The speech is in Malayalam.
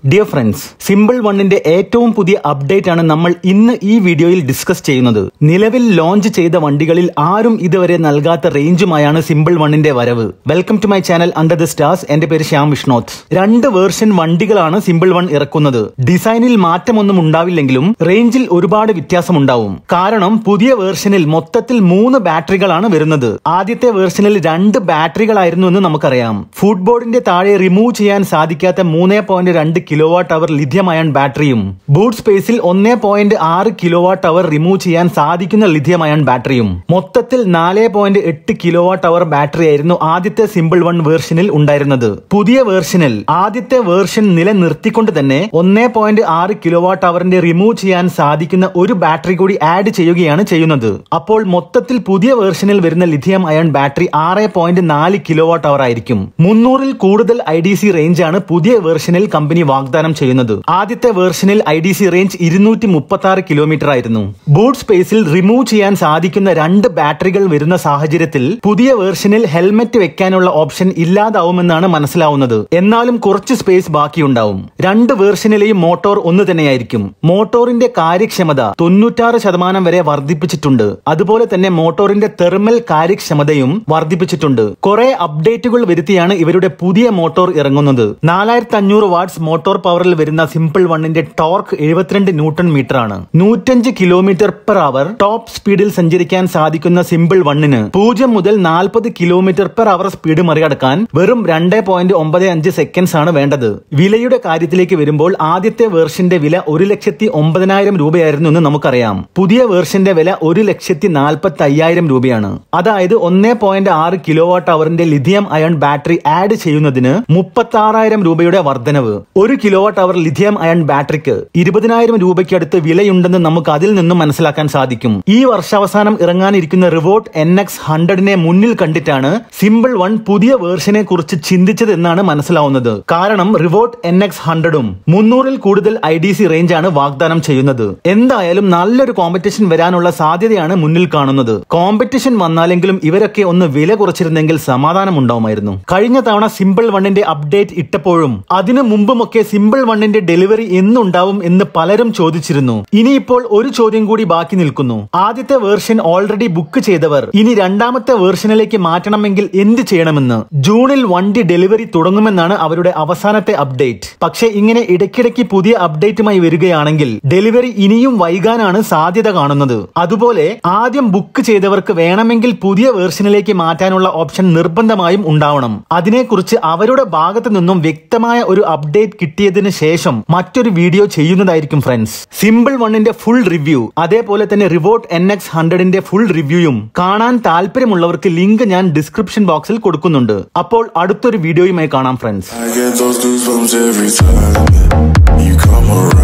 ഡിയർ ഫ്രണ്ട്സ് സിമ്പിൾ വണ്ണിന്റെ ഏറ്റവും പുതിയ അപ്ഡേറ്റ് ആണ് നമ്മൾ ഇന്ന് ഈ വീഡിയോയിൽ ഡിസ്കസ് ചെയ്യുന്നത് നിലവിൽ ലോഞ്ച് ചെയ്ത വണ്ടികളിൽ ആരും ഇതുവരെ നൽകാത്ത റേഞ്ചുമായാണ് സിമ്പിൾ വണ്ണിന്റെ വരവ് welcome to my channel under the stars എന്റെ പേര് ശ്യാം വിഷ്ണോത്ത് രണ്ട് വേർഷൻ വണ്ടികളാണ് സിമ്പിൾ വൺ ഇറക്കുന്നത് ഡിസൈനിൽ മാറ്റമൊന്നും ഉണ്ടാവില്ലെങ്കിലും റേഞ്ചിൽ ഒരുപാട് വ്യത്യാസമുണ്ടാവും കാരണം പുതിയ വേർഷനിൽ മൊത്തത്തിൽ മൂന്ന് ബാറ്ററികളാണ് വരുന്നത് ആദ്യത്തെ വേർഷനിൽ രണ്ട് ബാറ്ററികളായിരുന്നു എന്ന് നമുക്കറിയാം ഫുട്ബോർഡിന്റെ താഴെ റിമൂവ് ചെയ്യാൻ സാധിക്കാത്ത മൂന്ന് പോയിന്റ് രണ്ട് kilowatt hour lithium ion ബാറ്ററിയും ബൂട്ട് സ്പേസിൽ ഒന്ന് പോയിന്റ് ആറ് കിലോ വാട്ട് അവർ റിമൂവ് ചെയ്യാൻ സാധിക്കുന്ന ലിഥിയം അയൺ ബാറ്ററിയും മൊത്തത്തിൽ നാല് പോയിന്റ് എട്ട് കിലോ വാട്ട് അവർ ബാറ്ററി ആയിരുന്നു ആദ്യത്തെ സിമ്പിൾ വൺ വേർഷനിൽ ഉണ്ടായിരുന്നത് പുതിയ വേർഷനിൽ ആദ്യത്തെ വേർഷൻ നിലനിർത്തിക്കൊണ്ട് തന്നെ ഒന്ന് പോയിന്റ് ആറ് കിലോ വാട്ട് അവറിന്റെ റിമൂവ് ചെയ്യാൻ സാധിക്കുന്ന ഒരു ബാറ്ററി കൂടി ആഡ് ചെയ്യുകയാണ് ചെയ്യുന്നത് അപ്പോൾ മൊത്തത്തിൽ പുതിയ വേർഷനിൽ വരുന്ന ലിഥിയം അയൺ ബാറ്ററി ആറ് പോയിന്റ് നാല് കിലോ വാട്ട് അവർ ആയിരിക്കും മുന്നൂറിൽ കൂടുതൽ ഐ ഡി സി റേഞ്ചാണ് പുതിയ വേർഷനിൽ കമ്പനി വാഗ്ദാനം ചെയ്യുന്നത് ആദ്യത്തെ വേർഷനിൽ ഐ ഡി സി റേഞ്ച് ഇരുന്നൂറ്റി മുപ്പത്തി ആറ് കിലോമീറ്റർ ആയിരുന്നു ബൂട്ട് സ്പേസിൽ റിമൂവ് ചെയ്യാൻ സാധിക്കുന്ന രണ്ട് ബാറ്ററികൾ വരുന്ന സാഹചര്യത്തിൽ പുതിയ വേർഷനിൽ ഹെൽമെറ്റ് വെക്കാനുള്ള ഓപ്ഷൻ ഇല്ലാതാവുമെന്നാണ് മനസ്സിലാവുന്നത് എന്നാലും കുറച്ച് സ്പേസ് ബാക്കിയുണ്ടാവും രണ്ട് വേർഷനിലെയും മോട്ടോർ ഒന്ന് തന്നെയായിരിക്കും മോട്ടോറിന്റെ കാര്യക്ഷമത തൊണ്ണൂറ്റാറ് ശതമാനം വരെ വർദ്ധിപ്പിച്ചിട്ടുണ്ട് അതുപോലെ തന്നെ മോട്ടോറിന്റെ തെർമൽ കാര്യക്ഷമതയും വർദ്ധിപ്പിച്ചിട്ടുണ്ട് കുറെ അപ്ഡേറ്റുകൾ വരുത്തിയാണ് ഇവരുടെ പുതിയ മോട്ടോർ ഇറങ്ങുന്നത് നാലായിരത്തി അഞ്ഞൂറ് വാട്ട്സ് മോട്ടോർ പവറിൽ വരുന്ന സിമ്പിൾ വണ്ണിന്റെ ടോർക്ക് എഴുപത്തിരണ്ട് ന്യൂട്ടൺ മീറ്റർ ആണ് നൂറ്റഞ്ച് കിലോമീറ്റർ പെർ അവർ ടോപ്പ് സ്പീഡിൽ സഞ്ചരിക്കാൻ സാധിക്കുന്ന സിമ്പിൾ വണ്ണിന് പൂജ്യം മുതൽ നാൽപ്പത് കിലോമീറ്റർ പെർ അവർ സ്പീഡ് മറികടക്കാൻ വെറും രണ്ട് പോയിന്റ് ഒമ്പത് അഞ്ച് സെക്കൻഡ്സ് ആണ് വേണ്ടത് വിലയുടെ കാര്യത്തിലേക്ക് വരുമ്പോൾ ആദ്യത്തെ വേർഷന്റെ വില ഒരു ലക്ഷത്തി ഒമ്പതിനായിരം രൂപയായിരുന്നു എന്ന് നമുക്കറിയാം പുതിയ വേർഷന്റെ വില ഒരു ലക്ഷത്തി നാൽപ്പത്തി അയ്യായിരം രൂപയാണ് അതായത് ഒന്ന് പോയിന്റ് ആറ് കിലോ വാട്ട് അവറിന്റെ ലിഥിയം അയൺ ബാറ്ററി ആഡ് ചെയ്യുന്നതിന് മുപ്പത്തി ആറായിരം രൂപയുടെ വർധനവ് ഒരു kilowatt hour lithium ion ബാറ്ററിക്ക് ഇരുപതിനായിരം രൂപയ്ക്ക് അടുത്ത് വിലയുണ്ടെന്ന് നമുക്ക് അതിൽ നിന്നും മനസ്സിലാക്കാൻ സാധിക്കും ഈ വർഷാവസാനം ഇറങ്ങാനിരിക്കുന്ന റിവോട്ട് എൻ എക്സ് ഹൺഡ്രഡിനെ മുന്നിൽ കണ്ടിട്ടാണ് സിമ്പിൾ വൺ പുതിയ വേർഷനെ കുറിച്ച് ചിന്തിച്ചത് എന്നാണ് മനസ്സിലാവുന്നത് കാരണം റിവോട്ട് എൻ എക്സ് ഹൺഡ്രഡും മുന്നൂറിൽ കൂടുതൽ ഐ ഡി സി റേഞ്ച് ആണ് വാഗ്ദാനം ചെയ്യുന്നത് എന്തായാലും നല്ലൊരു കോമ്പറ്റീഷൻ വരാനുള്ള സാധ്യതയാണ് മുന്നിൽ കാണുന്നത് കോമ്പറ്റീഷൻ വന്നാലെങ്കിലും ഇവരൊക്കെ ഒന്ന് വില കുറച്ചിരുന്നെങ്കിൽ സമാധാനം ഉണ്ടാവുമായിരുന്നു കഴിഞ്ഞ തവണ സിമ്പിൾ വണ്ണിന്റെ അപ്ഡേറ്റ് ഇട്ടപ്പോഴും അതിനു മുമ്പുമൊക്കെ സിമ്പിൾ വണ്ണിന്റെ ഡെലിവറി എന്നുണ്ടാവും എന്ന് പലരും ചോദിച്ചിരുന്നു ഇനിയിപ്പോൾ ഒരു ചോദ്യം കൂടി ബാക്കി നിൽക്കുന്നു ആദ്യത്തെ വേർഷൻ ഓൾറെഡി ബുക്ക് ചെയ്തവർ ഇനി രണ്ടാമത്തെ വേർഷനിലേക്ക് മാറ്റണമെങ്കിൽ എന്ത് ചെയ്യണമെന്ന് ജൂണിൽ വണ്ടി ഡെലിവറി തുടങ്ങുമെന്നാണ് അവരുടെ അവസാനത്തെ അപ്ഡേറ്റ് പക്ഷേ ഇങ്ങനെ ഇടയ്ക്കിടയ്ക്ക് പുതിയ അപ്ഡേറ്റുമായി വരികയാണെങ്കിൽ ഡെലിവറി ഇനിയും വൈകാനാണ് സാധ്യത കാണുന്നത് അതുപോലെ ആദ്യം ബുക്ക് ചെയ്തവർക്ക് വേണമെങ്കിൽ പുതിയ വേർഷനിലേക്ക് മാറ്റാനുള്ള ഓപ്ഷൻ നിർബന്ധമായും ഉണ്ടാവണം അതിനെക്കുറിച്ച് അവരുടെ ഭാഗത്തു നിന്നും വ്യക്തമായ ഒരു അപ്ഡേറ്റ് കിട്ടിയതിന് ശേഷം മറ്റൊരു വീഡിയോ ചെയ്യുന്നതായിരിക്കും ഫ്രണ്ട്സ് സിമ്പിൾ വണ്ണിന്റെ ഫുൾ റിവ്യൂ അതേപോലെ തന്നെ റിവോട്ട് എൻ എക്സ് ഹൺഡ്രഡിന്റെ ഫുൾ റിവ്യൂയും കാണാൻ താല്പര്യമുള്ളവർക്ക് ലിങ്ക് ഞാൻ ഡിസ്ക്രിപ്ഷൻ ബോക്സിൽ കൊടുക്കുന്നുണ്ട് അപ്പോൾ അടുത്തൊരു വീഡിയോയുമായി കാണാം friends I get those goosebumps every time you come around.